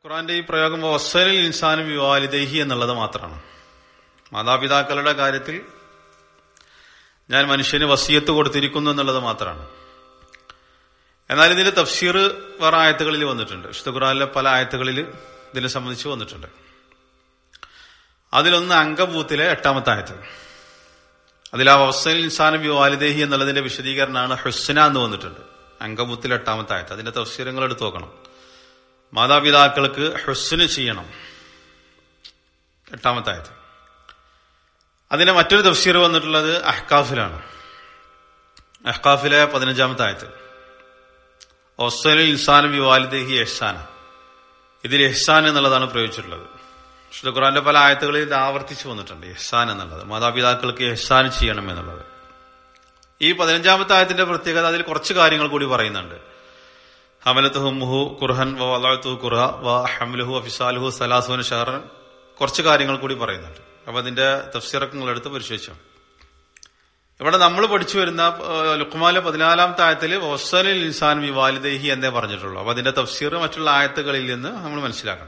ഖുറാന്റെ ഈ പ്രയോഗം വസ്സലിൽ ഇൻസാനും വിവാലിദേഹി എന്നുള്ളത് മാത്രമാണ് മാതാപിതാക്കളുടെ കാര്യത്തിൽ ഞാൻ മനുഷ്യന് വസീയത്ത് കൊടുത്തിരിക്കുന്നു എന്നുള്ളത് മാത്രമാണ് എന്നാൽ ഇതിന്റെ തഫ്സീർ വേറെ ആയത്തുകളിൽ വന്നിട്ടുണ്ട് വിശുദ്ധ ഖുറാനിലെ പല ആയത്തുകളിൽ ഇതിനെ സംബന്ധിച്ച് വന്നിട്ടുണ്ട് അതിലൊന്ന് അങ്കബൂത്തിലെ എട്ടാമത്തെ ആയത്ത് അതിൽ ആ വസ്സൽ ഇൻസാനും വിവാലിദേഹി എന്നുള്ളതിന്റെ വിശദീകരണമാണ് ഹുസ്ന എന്ന് വന്നിട്ടുണ്ട് അങ്കബൂത്തിലെ എട്ടാമത്തെ ആയത്ത് അതിന്റെ തഫ്സീരങ്ങൾ എടുത്തു നോക്കണം മാതാപിതാക്കൾക്ക് ഹുസ്ന് ചെയ്യണം എട്ടാമത്തെ ആയത് അതിന്റെ മറ്റൊരു തഫ്സീർ വന്നിട്ടുള്ളത് അഹ്കാഫിലാണ് അഹ്കാഫിലെ പതിനഞ്ചാമത്തെ ആയത്ത് ഒസ്സലിൽ ഇൻസാൻ വിവാലിദേഹി എഹ്സാന ഇതിൽ എഹ്സാൻ എന്നുള്ളതാണ് പ്രയോഗിച്ചിട്ടുള്ളത് വിശുദ്ധ ഖുറാന്റെ പല ആയത്തുകളിൽ ഇത് ആവർത്തിച്ചു വന്നിട്ടുണ്ട് എഹ്സാൻ എന്നുള്ളത് മാതാപിതാക്കൾക്ക് എഹ്സാൻ ചെയ്യണം എന്നുള്ളത് ഈ പതിനഞ്ചാമത്തെ ആയത്തിന്റെ പ്രത്യേകത അതിൽ കുറച്ച് കാര്യങ്ങൾ കൂടി പറയുന്നുണ്ട് ഹമലത്തുഹുമുഹു ഖുർഹൻ വലാത്തു ഖുർഹ വ ഹംലുഹു അഫിസാലുഹു സലാസുൻ ഷഹറൻ കുറച്ച് കാര്യങ്ങൾ കൂടി പറയുന്നുണ്ട് അപ്പൊ അതിന്റെ തഫ്സീറൊക്കെ നിങ്ങൾ എടുത്ത് പരിശോധിച്ചു ഇവിടെ നമ്മൾ പഠിച്ചു വരുന്ന ലുക്കുമാലെ പതിനാലാമത്തെ ആയത്തിൽ വസ്സലിൽ ഇൻസാൻ വി വാലിദേഹി എന്നേ പറഞ്ഞിട്ടുള്ളൂ അപ്പൊ അതിന്റെ തഫ്സീർ മറ്റുള്ള ആയത്തുകളിൽ നിന്ന് നമ്മൾ മനസ്സിലാക്കണം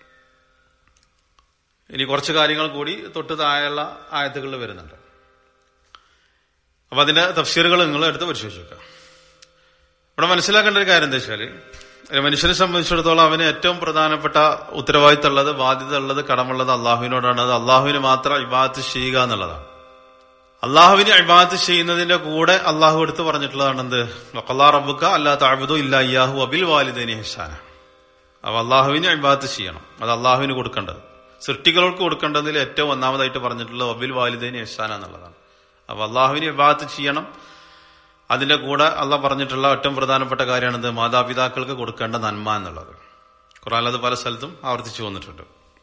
ഇനി കുറച്ച് കാര്യങ്ങൾ കൂടി തൊട്ട് താഴെയുള്ള ആയത്തുകളിൽ വരുന്നുണ്ട് അപ്പൊ അതിന്റെ തഫ്സീറുകൾ നിങ്ങൾ എടുത്ത് പരിശോധിച്ചു നോക്കാം ഇവിടെ മനസ്സിലാക്കേണ്ട ഒരു കാര്യം എന്താ വെച്ചാല് ഒരു മനുഷ്യനെ സംബന്ധിച്ചിടത്തോളം അവന് ഏറ്റവും പ്രധാനപ്പെട്ട ഉത്തരവാദിത്തമുള്ളത് ബാധ്യത ഉള്ളത് കടമുള്ളത് അള്ളാഹുവിനോടാണ് അത് അള്ളാഹുവിന് മാത്രം ഇബാത്ത് ചെയ്യുക എന്നുള്ളതാണ് അള്ളാഹുവിന് ഇബാത്ത് ചെയ്യുന്നതിന്റെ കൂടെ അള്ളാഹു എടുത്ത് പറഞ്ഞിട്ടുള്ളതാണ് എന്ത് വക്കല്ലാ റബ്ബുക്ക അല്ലാ താഴ്വതോ ഇല്ല അയ്യാഹു അബിൽ വാലിദേനി ഹസാന അപ്പൊ അള്ളാഹുവിന് ഇബാത്ത് ചെയ്യണം അത് അള്ളാഹുവിന് കൊടുക്കേണ്ടത് സൃഷ്ടികൾക്ക് കൊടുക്കേണ്ടതിൽ ഏറ്റവും ഒന്നാമതായിട്ട് പറഞ്ഞിട്ടുള്ളത് അബിൽ വാലിദേനി ഹസാന എന്നുള്ളതാണ് അപ്പൊ അള്ളാഹുവിന് ഇബാത്ത് ചെയ്യണം അതിന്റെ കൂടെ അല്ല പറഞ്ഞിട്ടുള്ള ഏറ്റവും പ്രധാനപ്പെട്ട കാര്യമാണിത് മാതാപിതാക്കൾക്ക് കൊടുക്കേണ്ട നന്മ എന്നുള്ളത് ഖുറാൻ അത് പല സ്ഥലത്തും ആവർത്തിച്ചു വന്നിട്ടുണ്ട്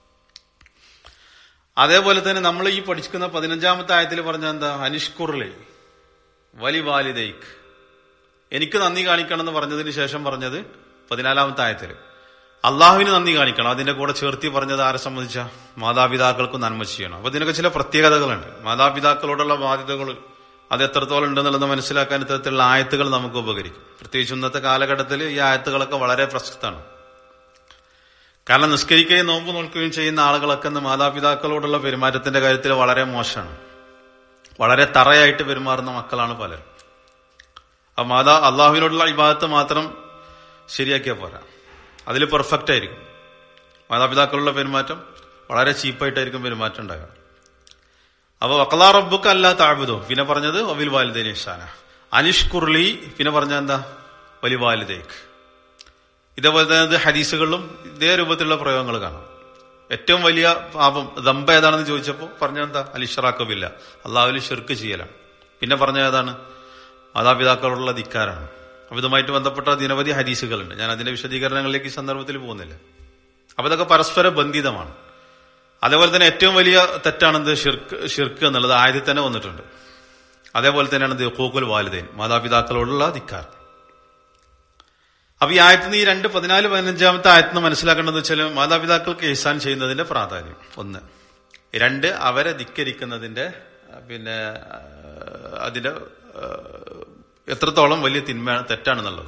അതേപോലെ തന്നെ നമ്മൾ ഈ പഠിക്കുന്ന പതിനഞ്ചാമത്തെ ആയത്തിൽ പറഞ്ഞ എന്താ അനിഷ്കുറിലെ വലി വാലിദൈക്ക് എനിക്ക് നന്ദി കാണിക്കണം എന്ന് പറഞ്ഞതിന് ശേഷം പറഞ്ഞത് പതിനാലാമത്തെ ആയത്തിൽ അള്ളാഹുവിന് നന്ദി കാണിക്കണം അതിന്റെ കൂടെ ചേർത്തി പറഞ്ഞത് ആരെ സംബന്ധിച്ച മാതാപിതാക്കൾക്ക് നന്മ ചെയ്യണം അപ്പൊ ഇതിനൊക്കെ ചില പ്രത്യേകതകളുണ്ട് മാതാപിതാക്കളോടുള്ള ബാധ്യതകൾ അത് എത്രത്തോളം ഉണ്ടെന്നുള്ളത് മനസ്സിലാക്കാൻ ഇത്തരത്തിലുള്ള ആയത്തുകൾ നമുക്ക് ഉപകരിക്കും പ്രത്യേകിച്ച് ഇന്നത്തെ കാലഘട്ടത്തിൽ ഈ ആയത്തുകളൊക്കെ വളരെ പ്രസക്തമാണ് കാരണം നിസ്കരിക്കുകയും നോമ്പ് നോക്കുകയും ചെയ്യുന്ന ആളുകളൊക്കെ ഇന്ന് മാതാപിതാക്കളോടുള്ള പെരുമാറ്റത്തിന്റെ കാര്യത്തിൽ വളരെ മോശമാണ് വളരെ തറയായിട്ട് പെരുമാറുന്ന മക്കളാണ് പലരും ആ മാതാ അള്ളാഹുവിനോടുള്ള ഇബാദത്ത് മാത്രം ശരിയാക്കിയാൽ പോരാ അതിൽ പെർഫെക്റ്റ് ആയിരിക്കും മാതാപിതാക്കളുള്ള പെരുമാറ്റം വളരെ ചീപ്പായിട്ടായിരിക്കും പെരുമാറ്റം ഉണ്ടാകുക അപ്പൊ വക്കലാ റബ്ബുക്ക് അല്ല താഴ്വതോ പിന്നെ പറഞ്ഞത് ഒവിൽ വാലിദേൻ ഇഷാന അനിഷ്കുർലി പിന്നെ പറഞ്ഞ എന്താ വലി വാലിദേക്ക് ഇതേപോലെ തന്നെ ഹദീസുകളിലും ഇതേ രൂപത്തിലുള്ള പ്രയോഗങ്ങൾ കാണാം ഏറ്റവും വലിയ പാപം ദമ്പ ഏതാണെന്ന് ചോദിച്ചപ്പോൾ പറഞ്ഞ എന്താ അലിഷറാക്കവില്ല അള്ളാഹുലി ഷിർക്ക് ചെയ്യലാണ് പിന്നെ പറഞ്ഞ ഏതാണ് മാതാപിതാക്കളോടുള്ള ധിക്കാരാണ് അപ്പൊ ഇതുമായിട്ട് ബന്ധപ്പെട്ട നിരവധി ഹദീസുകളുണ്ട് ഞാൻ അതിന്റെ വിശദീകരണങ്ങളിലേക്ക് ഈ സന്ദർഭത്തിൽ പോകുന്നില്ല അപ്പൊ ഇതൊക്കെ പരസ്പര ബന്ധിതമാണ് അതേപോലെ തന്നെ ഏറ്റവും വലിയ തെറ്റാണെന്ത് ഷിർക്ക് ഷിർക്ക് എന്നുള്ളത് ആയതിൽ തന്നെ വന്നിട്ടുണ്ട് അതേപോലെ തന്നെയാണ് ഇത് ഹൂക്കുൽ വാലിദേൻ മാതാപിതാക്കളോടുള്ള ധിക്കാർ അപ്പൊ ഈ ആയത്തിന് ഈ രണ്ട് പതിനാല് പതിനഞ്ചാമത്തെ ആയത്തിന് മനസ്സിലാക്കേണ്ടത് വെച്ചാൽ മാതാപിതാക്കൾക്ക് എഹ്സാൻ ചെയ്യുന്നതിന്റെ പ്രാധാന്യം ഒന്ന് രണ്ട് അവരെ ധിക്കരിക്കുന്നതിന്റെ പിന്നെ അതിന്റെ എത്രത്തോളം വലിയ തിന്മ തെറ്റാണെന്നുള്ളത്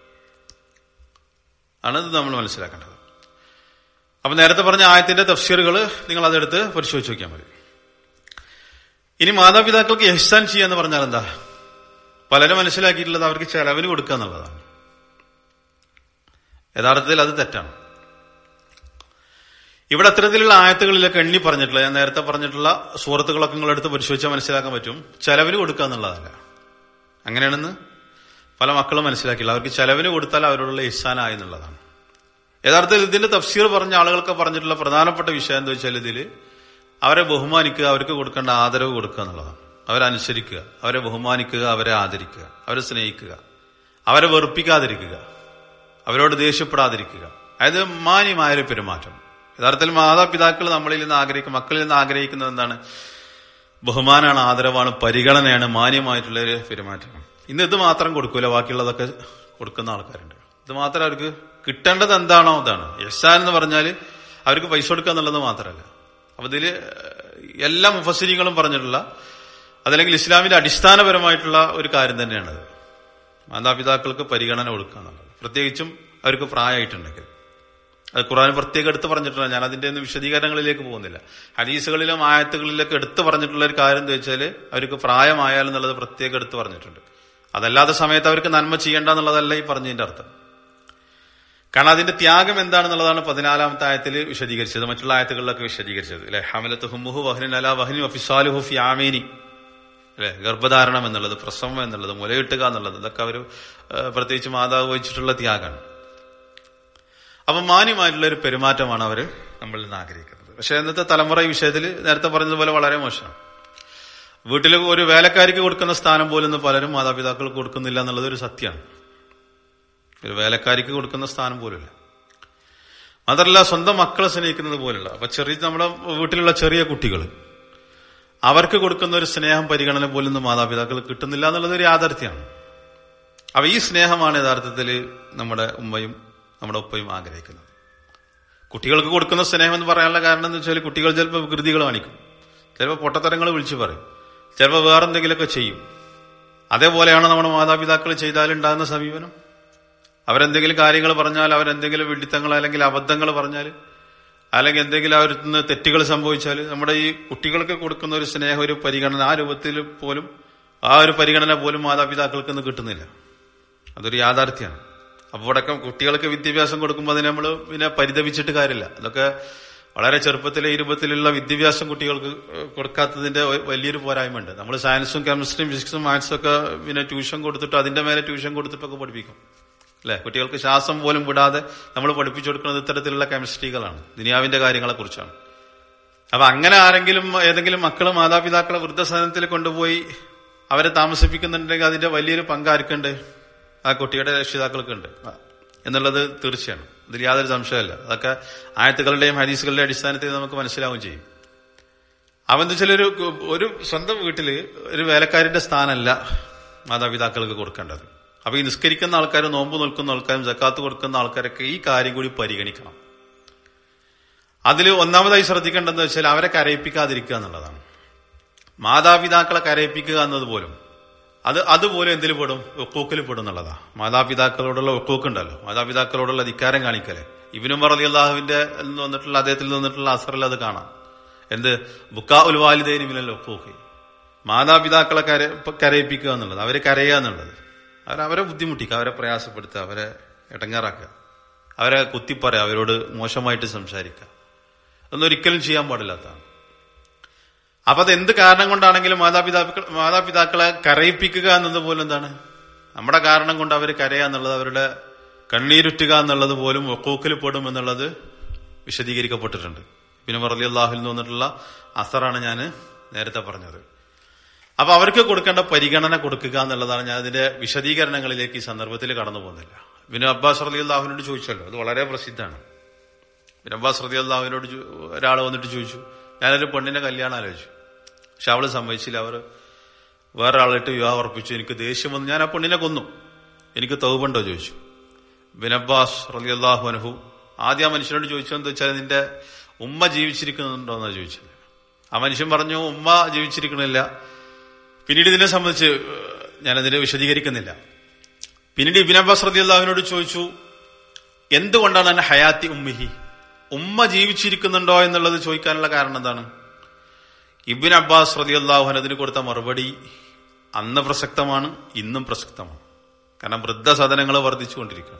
ആണ് ഇത് നമ്മൾ മനസ്സിലാക്കേണ്ടത് അപ്പൊ നേരത്തെ പറഞ്ഞ ആയത്തിന്റെ തഫ്സീറുകൾ നിങ്ങൾ അതെടുത്ത് പരിശോധിച്ച് നോക്കിയാൽ മതി ഇനി മാതാപിതാക്കൾക്ക് എഹ്സാൻ ചെയ്യാന്ന് പറഞ്ഞാൽ എന്താ പലരും മനസ്സിലാക്കിയിട്ടുള്ളത് അവർക്ക് ചെലവിന് കൊടുക്കുക എന്നുള്ളതാണ് യഥാർത്ഥത്തിൽ അത് തെറ്റാണ് ഇവിടെ അത്തരത്തിലുള്ള ആയത്തുകളിലൊക്കെ എണ്ണി പറഞ്ഞിട്ടുള്ള ഞാൻ നേരത്തെ പറഞ്ഞിട്ടുള്ള സുഹൃത്തുക്കളൊക്കെ നിങ്ങളെടുത്ത് പരിശോധിച്ചാൽ മനസ്സിലാക്കാൻ പറ്റും ചെലവിന് കൊടുക്കുക എന്നുള്ളതല്ല അങ്ങനെയാണെന്ന് പല മക്കളും മനസ്സിലാക്കിയില്ല അവർക്ക് ചെലവിന് കൊടുത്താൽ അവരോടുള്ള ഇഹ്സാനായി എന്നുള്ളതാണ് യഥാർത്ഥത്തിൽ ഇതിന്റെ തഫ്സീർ പറഞ്ഞ ആളുകൾക്ക് പറഞ്ഞിട്ടുള്ള പ്രധാനപ്പെട്ട വിഷയം എന്താ വെച്ചാൽ ഇതിൽ അവരെ ബഹുമാനിക്കുക അവർക്ക് കൊടുക്കേണ്ട ആദരവ് കൊടുക്കുക എന്നുള്ളതാണ് അവരെ അനുസരിക്കുക അവരെ ബഹുമാനിക്കുക അവരെ ആദരിക്കുക അവരെ സ്നേഹിക്കുക അവരെ വെറുപ്പിക്കാതിരിക്കുക അവരോട് ദേഷ്യപ്പെടാതിരിക്കുക അതായത് മാന്യമായൊരു പെരുമാറ്റം യഥാർത്ഥത്തിൽ മാതാപിതാക്കൾ നമ്മളിൽ നിന്ന് ആഗ്രഹിക്കും മക്കളിൽ നിന്ന് ആഗ്രഹിക്കുന്നത് എന്താണ് ബഹുമാനാണ് ആദരവാണ് പരിഗണനയാണ് മാന്യമായിട്ടുള്ള ഒരു പെരുമാറ്റം ഇന്ന് ഇത് മാത്രം കൊടുക്കൂല ബാക്കിയുള്ളതൊക്കെ കൊടുക്കുന്ന ആൾക്കാരുണ്ട് ഇത് മാത്രം അവർക്ക് കിട്ടേണ്ടത് എന്താണോ അതാണ് യസാൻ എന്ന് പറഞ്ഞാൽ അവർക്ക് പൈസ കൊടുക്കുക എന്നുള്ളത് മാത്രമല്ല അപ്പൊ ഇതില് എല്ലാ മുഫസിരികളും പറഞ്ഞിട്ടുള്ള അതല്ലെങ്കിൽ ഇസ്ലാമിന്റെ അടിസ്ഥാനപരമായിട്ടുള്ള ഒരു കാര്യം തന്നെയാണത് മാതാപിതാക്കൾക്ക് പരിഗണന കൊടുക്കുക എന്നുള്ളത് പ്രത്യേകിച്ചും അവർക്ക് പ്രായമായിട്ടുണ്ടെങ്കിൽ അത് ഖുറാൻ പ്രത്യേകം എടുത്ത് പറഞ്ഞിട്ടുണ്ട് ഞാൻ അതിന്റെ ഒന്നും വിശദീകരണങ്ങളിലേക്ക് പോകുന്നില്ല ഹദീസുകളിലും ആയത്തുകളിലൊക്കെ എടുത്തു പറഞ്ഞിട്ടുള്ള ഒരു കാര്യം എന്താ വെച്ചാൽ അവർക്ക് പ്രായമായാലെന്നുള്ളത് പ്രത്യേകം എടുത്ത് പറഞ്ഞിട്ടുണ്ട് അതല്ലാത്ത സമയത്ത് അവർക്ക് നന്മ ചെയ്യേണ്ട എന്നുള്ളതല്ല ഈ പറഞ്ഞതിന്റെ അർത്ഥം കാരണം അതിന്റെ ത്യാഗം എന്താണെന്നുള്ളതാണ് പതിനാലാമത്തെ ആയത്തിൽ വിശദീകരിച്ചത് മറ്റുള്ള ആയത്തുകളിലൊക്കെ വിശദീകരിച്ചത് അല്ലെ ഹമലത്ത് ഹുമുഹു വഹ്നിൻ അല വഹ്നി വഫിസാലുഹു ഫി ആമീനി അല്ലെ ഗർഭധാരണം എന്നുള്ളത് പ്രസവം എന്നുള്ളത് മുലയിട്ടുക എന്നുള്ളത് ഇതൊക്കെ അവർ പ്രത്യേകിച്ച് മാതാവ് വഹിച്ചിട്ടുള്ള ത്യാഗമാണ് അപ്പൊ മാന്യമായിട്ടുള്ള ഒരു പെരുമാറ്റമാണ് അവർ നമ്മളിൽ നിന്ന് ആഗ്രഹിക്കുന്നത് പക്ഷെ ഇന്നത്തെ തലമുറ ഈ വിഷയത്തിൽ നേരത്തെ പറഞ്ഞതുപോലെ വളരെ മോശമാണ് വീട്ടിൽ ഒരു വേലക്കാരിക്ക് കൊടുക്കുന്ന സ്ഥാനം പോലും ഇന്ന് പലരും മാതാപിതാക്കൾക്ക് കൊടുക്കുന്നില്ല എന്നുള്ളത് ഒരു സത്യമാണ് ഒരു വേലക്കാരിക്ക് കൊടുക്കുന്ന സ്ഥാനം പോലുമില്ല മാത്രമല്ല സ്വന്തം മക്കളെ സ്നേഹിക്കുന്നത് പോലുള്ള അപ്പൊ ചെറിയ നമ്മുടെ വീട്ടിലുള്ള ചെറിയ കുട്ടികൾ അവർക്ക് കൊടുക്കുന്ന ഒരു സ്നേഹം പരിഗണന പോലും ഇന്ന് മാതാപിതാക്കൾ കിട്ടുന്നില്ല എന്നുള്ളത് ഒരു യാഥാർത്ഥ്യമാണ് അപ്പൊ ഈ സ്നേഹമാണ് യഥാർത്ഥത്തിൽ നമ്മുടെ ഉമ്മയും നമ്മുടെ ഉപ്പയും ആഗ്രഹിക്കുന്നത് കുട്ടികൾക്ക് കൊടുക്കുന്ന സ്നേഹം എന്ന് പറയാനുള്ള കാരണം എന്ന് വെച്ചാൽ കുട്ടികൾ ചിലപ്പോൾ വികൃതികൾ കാണിക്കും ചിലപ്പോൾ പൊട്ടത്തരങ്ങൾ വിളിച്ചു പറയും ചിലപ്പോൾ വേറെന്തെങ്കിലുമൊക്കെ ചെയ്യും അതേപോലെയാണ് നമ്മുടെ മാതാപിതാക്കൾ ചെയ്താലുണ്ടാകുന്ന സമീപനം അവരെന്തെങ്കിലും കാര്യങ്ങൾ പറഞ്ഞാൽ അവരെന്തെങ്കിലും വിഡിത്തങ്ങൾ അല്ലെങ്കിൽ അബദ്ധങ്ങൾ പറഞ്ഞാൽ അല്ലെങ്കിൽ എന്തെങ്കിലും അവരിൽ നിന്ന് തെറ്റുകൾ സംഭവിച്ചാൽ നമ്മുടെ ഈ കുട്ടികൾക്ക് കൊടുക്കുന്ന ഒരു സ്നേഹം ഒരു പരിഗണന ആ രൂപത്തിൽ പോലും ആ ഒരു പരിഗണന പോലും മാതാപിതാക്കൾക്ക് ഇന്ന് കിട്ടുന്നില്ല അതൊരു യാഥാർത്ഥ്യമാണ് അപ്പോൾ ഇവിടെ കുട്ടികൾക്ക് വിദ്യാഭ്യാസം കൊടുക്കുമ്പോൾ അതിന് നമ്മൾ പിന്നെ പരിതപിച്ചിട്ട് കാര്യമില്ല അതൊക്കെ വളരെ ചെറുപ്പത്തിലെ ഈ രൂപത്തിലുള്ള വിദ്യാഭ്യാസം കുട്ടികൾക്ക് കൊടുക്കാത്തതിന്റെ വലിയൊരു പോരായ്മ ഉണ്ട് നമ്മൾ സയൻസും കെമിസ്ട്രിയും ഫിസിക്സും മാത്സും ഒക്കെ പിന്നെ ട്യൂഷൻ കൊടുത്തിട്ട് അതിന്റെ മേലെ ട്യൂഷൻ കൊടുത്തിട്ടൊക്കെ പഠിപ്പിക്കും അല്ലെ കുട്ടികൾക്ക് ശ്വാസം പോലും വിടാതെ നമ്മൾ പഠിപ്പിച്ചു കൊടുക്കുന്നത് ഇത്തരത്തിലുള്ള കെമിസ്ട്രികളാണ് ദുനിയാവിന്റെ കാര്യങ്ങളെ കുറിച്ചാണ് അപ്പൊ അങ്ങനെ ആരെങ്കിലും ഏതെങ്കിലും മക്കള് മാതാപിതാക്കളെ വൃദ്ധസദനത്തിൽ കൊണ്ടുപോയി അവരെ താമസിപ്പിക്കുന്നുണ്ടെങ്കിൽ അതിന്റെ വലിയൊരു പങ്ക് ആർക്കുണ്ട് ആ കുട്ടിയുടെ രക്ഷിതാക്കൾക്കുണ്ട് എന്നുള്ളത് തീർച്ചയാണ് ഇതിൽ യാതൊരു സംശയമല്ല അതൊക്കെ ആയത്തുകളുടെയും ഹദീസുകളുടെയും അടിസ്ഥാനത്തിൽ നമുക്ക് മനസ്സിലാവുകയും ചെയ്യും അവൻ എന്താ വെച്ചാൽ ഒരു ഒരു സ്വന്തം വീട്ടില് ഒരു വേലക്കാരിന്റെ സ്ഥാനമല്ല മാതാപിതാക്കൾക്ക് കൊടുക്കേണ്ടത് അപ്പൊ ഈ നിസ്കരിക്കുന്ന ആൾക്കാരും നോമ്പ് നിൽക്കുന്ന ആൾക്കാരും ജക്കാത്ത് കൊടുക്കുന്ന ആൾക്കാരൊക്കെ ഈ കാര്യം കൂടി പരിഗണിക്കണം അതിൽ ഒന്നാമതായി ശ്രദ്ധിക്കേണ്ടതെന്ന് വെച്ചാൽ അവരെ കരയിപ്പിക്കാതിരിക്കുക എന്നുള്ളതാണ് മാതാപിതാക്കളെ കരയിപ്പിക്കുക എന്നത് പോലും അത് അതുപോലെ എന്തിൽ പെടും ഒക്കൂക്കിൽ പെടും എന്നുള്ളതാ മാതാപിതാക്കളോടുള്ള ഒക്കൂക്കുണ്ടല്ലോ മാതാപിതാക്കളോടുള്ള ധിക്കാരം കാണിക്കല് ഇബിനും പറലി അള്ളാഹുവിന്റെ വന്നിട്ടുള്ള അദ്ദേഹത്തിൽ വന്നിട്ടുള്ള അസറിൽ അത് കാണാം എന്ത് ബുക്കാ ഉൽ വാലിദേനിമിനല്ലോ ഒക്കൂക്ക് മാതാപിതാക്കളെ കര കരയിപ്പിക്കുക എന്നുള്ളത് അവരെ കരയുക എന്നുള്ളത് അവർ അവരെ ബുദ്ധിമുട്ടിക്കുക അവരെ പ്രയാസപ്പെടുത്തുക അവരെ ഇടങ്ങാറാക്കുക അവരെ കുത്തിപ്പറയുക അവരോട് മോശമായിട്ട് സംസാരിക്കുക അതൊന്നും ഒരിക്കലും ചെയ്യാൻ പാടില്ലാത്തതാണ് അപ്പൊ അത് എന്ത് കാരണം കൊണ്ടാണെങ്കിലും മാതാപിതാക്കൾ മാതാപിതാക്കളെ കരയിപ്പിക്കുക എന്നത് പോലും എന്താണ് നമ്മുടെ കാരണം കൊണ്ട് അവർ കരയുക എന്നുള്ളത് അവരുടെ കണ്ണീരുറ്റുക എന്നുള്ളത് പോലും ഒക്കൂക്കിൽ പെടും എന്നുള്ളത് വിശദീകരിക്കപ്പെട്ടിട്ടുണ്ട് പിന്നെ പറലി അള്ളാഹുൽ നിന്ന് വന്നിട്ടുള്ള അസറാണ് ഞാൻ നേരത്തെ പറഞ്ഞത് അപ്പൊ അവർക്ക് കൊടുക്കേണ്ട പരിഗണന കൊടുക്കുക എന്നുള്ളതാണ് ഞാൻ അതിന്റെ വിശദീകരണങ്ങളിലേക്ക് ഈ സന്ദർഭത്തിൽ കടന്നു പോകുന്നില്ല പിന്നെ അബ്ബാസ് റലി അള്ളാഹുവിനോട് ചോദിച്ചല്ലോ അത് വളരെ പ്രസിദ്ധമാണ് പിന്നെ അബ്ബാസ് റലി അള്ളാഹുവിനോട് ഒരാൾ വന്നിട്ട് ചോദിച്ചു ഞാനൊരു പെണ്ണിന്റെ കല്യാണം ആലോചിച്ചു പക്ഷെ അവള് സമ്മതിച്ചില്ല അവർ വേറെ ആളായിട്ട് വിവാഹം ഉറപ്പിച്ചു എനിക്ക് ദേഷ്യം വന്നു ഞാൻ ആ പെണ്ണിനെ കൊന്നു എനിക്ക് തൗബുണ്ടോ ചോദിച്ചു ബിനബ്ബാസ് റലി അള്ളാഹു അനുഹു ആദ്യം ആ മനുഷ്യനോട് ചോദിച്ചതെന്ന് വെച്ചാൽ നിന്റെ ഉമ്മ ജീവിച്ചിരിക്കുന്നുണ്ടോ എന്നാ ചോദിച്ചത് ആ മനുഷ്യൻ പറഞ്ഞു ഉമ്മ ജീവിച്ചിരിക്കണില്ല പിന്നീട് ഇതിനെ സംബന്ധിച്ച് ഞാനതിനെ വിശദീകരിക്കുന്നില്ല പിന്നീട് ഇബിൻ അബ്ബാസ് റതി അള്ളാഹുവിനോട് ചോദിച്ചു എന്തുകൊണ്ടാണ് എന്നെ ഹയാത്തി ഉമ്മിഹി ഉമ്മ ജീവിച്ചിരിക്കുന്നുണ്ടോ എന്നുള്ളത് ചോദിക്കാനുള്ള കാരണം എന്താണ് ഇബിൻ അബ്ബാസ് റതി അള്ളാഹുൻ അതിന് കൊടുത്ത മറുപടി അന്ന് പ്രസക്തമാണ് ഇന്നും പ്രസക്തമാണ് കാരണം വൃദ്ധസദനങ്ങൾ വർദ്ധിച്ചുകൊണ്ടിരിക്കുകയാണ്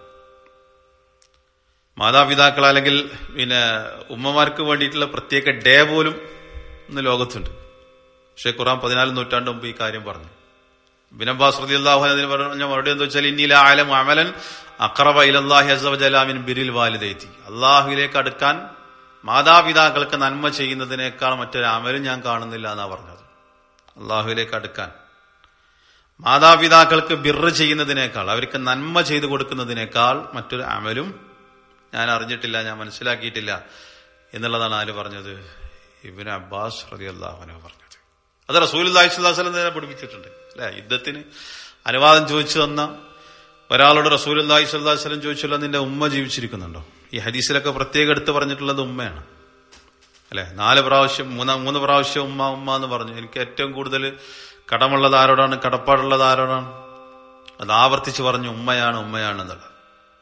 മാതാപിതാക്കൾ അല്ലെങ്കിൽ പിന്നെ ഉമ്മമാർക്ക് വേണ്ടിയിട്ടുള്ള പ്രത്യേക ഡേ പോലും ഇന്ന് ലോകത്തുണ്ട് പക്ഷേ ഖുറാൻ പതിനാല് നൂറ്റാണ്ട് മുമ്പ് ഈ കാര്യം പറഞ്ഞു ബിനബ്ബാസ് റതി അള്ളാഹു അതിന് പറഞ്ഞ മറുപടി എന്താ വെച്ചാൽ ഇന്നില ആലം അമലൻ അക്രബ ഇലല്ലാഹി അസവജലാമിൻ ബിരിൽ വാലിദൈത്തി അള്ളാഹുവിലേക്ക് അടുക്കാൻ മാതാപിതാക്കൾക്ക് നന്മ ചെയ്യുന്നതിനേക്കാൾ മറ്റൊരു അമലും ഞാൻ കാണുന്നില്ല എന്നാ പറഞ്ഞത് അള്ളാഹുവിലേക്ക് അടുക്കാൻ മാതാപിതാക്കൾക്ക് ബിറ് ചെയ്യുന്നതിനേക്കാൾ അവർക്ക് നന്മ ചെയ്തു കൊടുക്കുന്നതിനേക്കാൾ മറ്റൊരു അമലും ഞാൻ അറിഞ്ഞിട്ടില്ല ഞാൻ മനസ്സിലാക്കിയിട്ടില്ല എന്നുള്ളതാണ് ആര് പറഞ്ഞത് ഇബിന് അബ്ബാസ് റതി അള്ളാഹുനോ പറഞ്ഞത് അത് റസൂൽ അള്ളാഹിസ്വല്ലാസ്ലം തന്നെ പഠിപ്പിച്ചിട്ടുണ്ട് അല്ലെ യുദ്ധത്തിന് അനുവാദം ചോദിച്ചു തന്ന ഒരാളോട് റസൂൽ അള്ളാഹി സ്വല്ലാസ്ലം ചോദിച്ചല്ലോ നിന്റെ ഉമ്മ ജീവിച്ചിരിക്കുന്നുണ്ടോ ഈ ഹദീസിലൊക്കെ പ്രത്യേകം എടുത്ത് പറഞ്ഞിട്ടുള്ളത് ഉമ്മയാണ് അല്ലെ നാല് പ്രാവശ്യം മൂന്നാം മൂന്ന് പ്രാവശ്യം ഉമ്മ ഉമ്മ എന്ന് പറഞ്ഞു എനിക്ക് ഏറ്റവും കൂടുതൽ കടമുള്ളത് ആരോടാണ് കടപ്പാടുള്ളത് ആരോടാണ് അത് ആവർത്തിച്ച് പറഞ്ഞു ഉമ്മയാണ് ഉമ്മയാണ് എന്നുള്ളത്